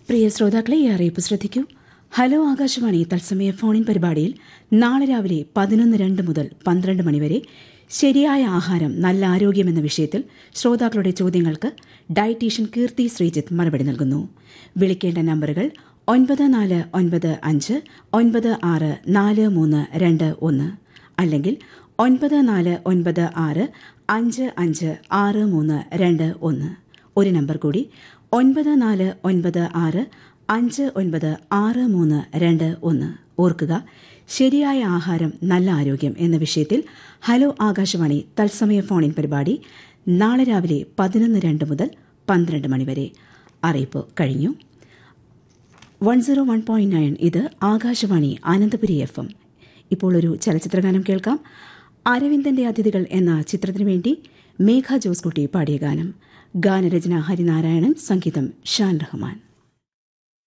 പ്രിയ ശ്രോതാക്കളെ ഈ അറിയിപ്പ് ശ്രദ്ധിക്കൂ ഹലോ ആകാശവാണി തത്സമയ ഫോണിൻ പരിപാടിയിൽ നാളെ രാവിലെ പതിനൊന്ന് രണ്ട് മുതൽ പന്ത്രണ്ട് മണിവരെ ശരിയായ ആഹാരം നല്ല ആരോഗ്യം എന്ന വിഷയത്തിൽ ശ്രോതാക്കളുടെ ചോദ്യങ്ങൾക്ക് ഡയറ്റീഷ്യൻ കീർത്തി ശ്രീജിത്ത് മറുപടി നൽകുന്നു വിളിക്കേണ്ട നമ്പറുകൾ ഒൻപത് നാല് ഒൻപത് അഞ്ച് ഒൻപത് ആറ് നാല് മൂന്ന് രണ്ട് ഒന്ന് അല്ലെങ്കിൽ ഒൻപത് നാല് ഒൻപത് ആറ് അഞ്ച് അഞ്ച് ആറ് മൂന്ന് രണ്ട് ഒന്ന് ഒരു നമ്പർ കൂടി ഒൻപത് നാല് ഒൻപത് ആറ് അഞ്ച് ഒൻപത് ആറ് മൂന്ന് രണ്ട് ഒന്ന് ഓർക്കുക ശരിയായ ആഹാരം നല്ല ആരോഗ്യം എന്ന വിഷയത്തിൽ ഹലോ ആകാശവാണി തത്സമയ ഫോണിൻ പരിപാടി നാളെ രാവിലെ പതിനൊന്ന് രണ്ട് മുതൽ പന്ത്രണ്ട് മണിവരെ അറിയിപ്പ് കഴിഞ്ഞു one zero one point nine ഇത് ആകാശവാണി അനന്തപുരി എഫ് എം ഇപ്പോൾ ഒരു ചലച്ചിത്രഗാനം കേൾക്കാം അരവിന്ദന്റെ അതിഥികൾ എന്ന ചിത്രത്തിനു വേണ്ടി മേഘ ജോസ് കുട്ടി പാടിയ ഗാനം ഗാനരചന ഹരിനാരായണൻ സംഗീതം ഷാൻ റഹ്മാൻ